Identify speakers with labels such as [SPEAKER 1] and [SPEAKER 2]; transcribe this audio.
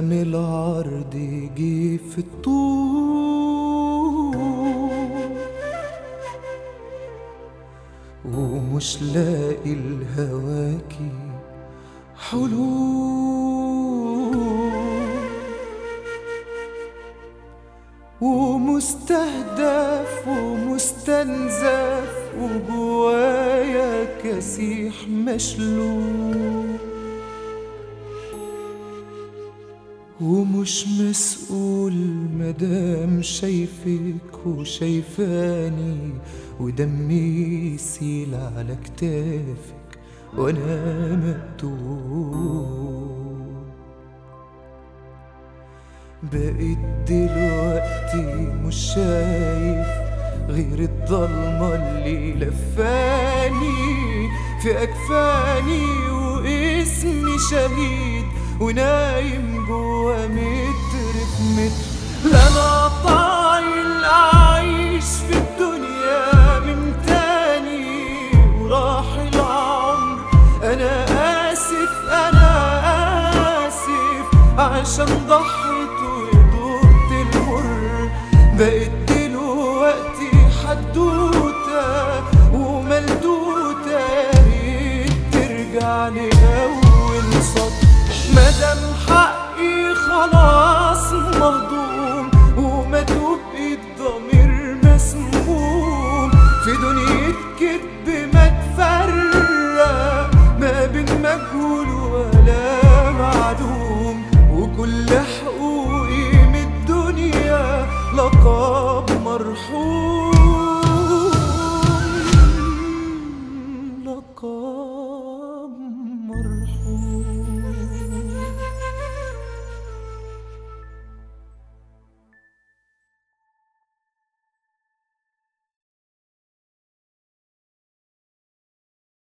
[SPEAKER 1] قام العرض يجي في الطول ومش لاقي الهواكي حلول ومستهدف ومستنزف وجوايا كسيح مشلول ومش مسؤول مدام شايفك وشايفاني ودمي يسيل على كتافك وانا مقتول بقيت دلوقتي مش شايف غير الضلمة اللي لفاني في أكفاني واسمي شهيد ونايم جوا متر في متر لا أنا طايل أعيش في الدنيا من تاني وراح العمر أنا آسف أنا آسف عشان ضحيت وضرت المر بقيت دلوقتي حدوتة وملدوتة يا ريت ترجع لأول سطر مادام حقي خلاص مهضوم ومدوب الضمير مسموم في دنيا كدب ما تفرق ما بين مجهول ولا معلوم وكل